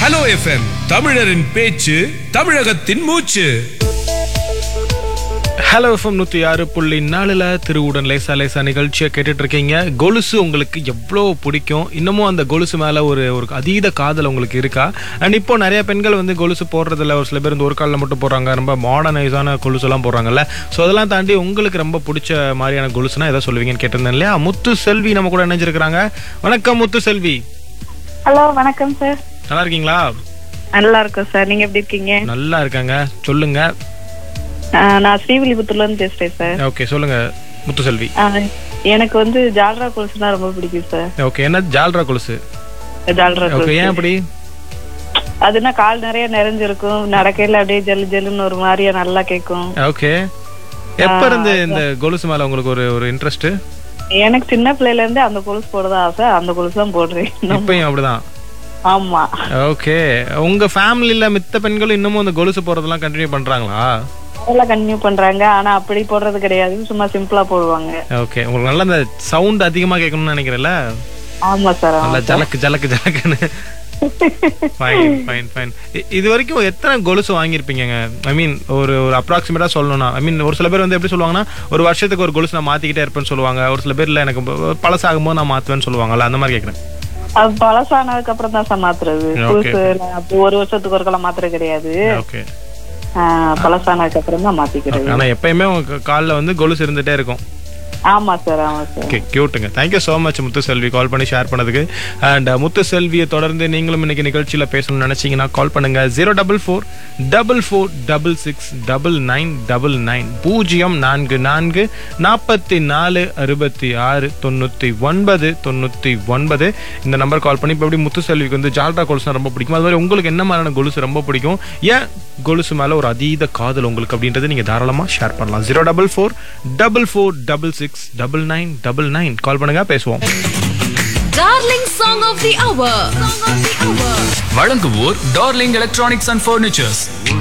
Hello FM தமிழரின் பேச்சு தமிழகத்தின் மூச்சு ஹலோ எஃப்எம் நூற்றி ஆறு புள்ளி நாலுல திருவுடன் லேசா லேசா நிகழ்ச்சியை கேட்டுட்டு இருக்கீங்க கொலுசு உங்களுக்கு எவ்வளோ பிடிக்கும் இன்னமும் அந்த கொலுசு மேலே ஒரு ஒரு அதீத காதல் உங்களுக்கு இருக்கா அண்ட் இப்போ நிறைய பெண்கள் வந்து கொலுசு போடுறதில்ல ஒரு சில பேர் இந்த ஒரு காலில் மட்டும் போடுறாங்க ரொம்ப மாடர்னைஸான கொலுசுலாம் போடுறாங்கல்ல ஸோ அதெல்லாம் தாண்டி உங்களுக்கு ரொம்ப பிடிச்ச மாதிரியான கொலுசுனா எதை சொல்லுவீங்கன்னு கேட்டிருந்தேன் இல்லையா முத்து செல்வி நம்ம கூட இணைஞ்சிருக்கிறாங்க வணக்கம் முத்து செல்வி ஹலோ வணக்கம் சார் நல்லா இருக்கீங்களா நல்லா இருக்கோம் சார் நீங்க எப்படி இருக்கீங்க நல்லா இருக்காங்க சொல்லுங்க ஆஹ் நான் ஸ்ரீவில்லிபுத்தூர்ல இருந்து பேசுறேன் சார் ஓகே சொல்லுங்க முத்து செல்வி ஆஹ் எனக்கு வந்து ஜால்ரா கொலுசுனா ரொம்ப பிடிக்கும் சார் ஓகே என்ன ஜால்ரா கொலுசு ஜால்ரா ஓகே கொலுசு ஏன் அப்படி அதுனா கால் நிறைய நிறைஞ்சிருக்கும் நடக்கையில அப்படியே ஜல்லு ஜல்லுன்னு ஒரு மாதிரியா நல்லா கேட்கும் ஓகே எப்ப இருந்து இந்த கொலுசு மேல உங்களுக்கு ஒரு ஒரு இன்ட்ரெஸ்ட் எனக்கு சின்ன பிள்ளையில இருந்து அந்த கொலுசு போடுறதா ஆசை அந்த கொலுசு தான் போடுறேன் இப்பயும் அப்படிதான் ஆமா ஓகே உங்க ஃபேமிலில மித்த பெண்களும் இன்னமும் அந்த கொலுசு போறதெல்லாம் கண்டினியூ பண்றாங்களா அதெல்லாம் கண்டினியூ பண்றாங்க ஆனா அப்படி போடுறது கிடையாது சும்மா சிம்பிளா போடுவாங்க ஓகே உங்களுக்கு நல்லா அந்த சவுண்ட் அதிகமா கேட்கணும்னு நினைக்கிறேன்ல ஆமா சார் நல்லா ஜலக்கு ஜலக்கு ஜலக்குன்னு ஃபைன் ஃபைன் ஃபைன் இது வரைக்கும் எத்தனை கொலுசு வாங்கியிருப்பீங்க ஐ மீன் ஒரு ஒரு அப்ராக்சிமேட்டா சொல்லணும்னா ஐ மீன் ஒரு சில பேர் வந்து எப்படி சொல்லுவாங்கன்னா ஒரு வருஷத்துக்கு ஒரு கொலுசு நான் மாத்திக்கிட்டே இருப்பேன்னு சொல்லுவாங்க ஒரு சில பேர்ல எனக்கு ப- பழசாகும் போது நான் மாத்துவேன்னு சொல்லுவாங்கல்ல அந்த மாதிரி கேட்குறேன் அது பழசானதுக்கு அப்புறம் தான் சார் மாத்துறது Okay. புதுசு நான் அப்படி ஒரு வருஷத்துக்கு ஒருக்கெல்லாம் மாத்துறது கிடையாது ஓகே ஆஹ் பழசானதுக்கு அப்புறம் தான் மாத்திக்கிறது ஆனா எப்பயுமே உங்க காலில் வந்து கொலுசு இருந்துட்டே இருக்கும் ஆமா சார் ஆமா சார் ஓகே கியூட்டுங்க thank you so much Muthu Selvi call பண்ணி ஷேர் பண்ணதுக்கு அண்ட் முத்து செல்வியை தொடர்ந்து நீங்களும் இன்னைக்கு நிகழ்ச்சியில் பேசணும்னு நினைச்சீங்கன்னா கால் பண்ணுங்க zero double four double four double six double nine double nine பூஜ்ஜியம் நான்கு நான்கு நாற்பத்தி நாலு அறுபத்தி ஆறு தொண்ணூற்றி ஒன்பது தொண்ணூற்றி ஒன்பது இந்த நம்பர் கால் பண்ணி இப்போ எப்படி முத்து செல்விக்கு வந்து ஜால்ரா கொலுசுனா ரொம்ப பிடிக்கும் அது மாதிரி உங்களுக்கு என்ன மாதிரியான கொலுசு ரொம்ப பிடிக்கும் ஏன் கொலுசு மேலே ஒரு அதீத காதல் உங்களுக்கு அப்படின்றது நீங்கள் தாராளமாக ஷேர் பண்ணலாம் zero double four double four double six double nine double nine call பண்ணுங்க பேசுவோம் Darling Song of the Hour. Song of the Hour. வழங்குவோர் டார்லிங் எலக்ட்ரானிக்ஸ் அண்ட் ஃபர்னிச்சர்ஸ்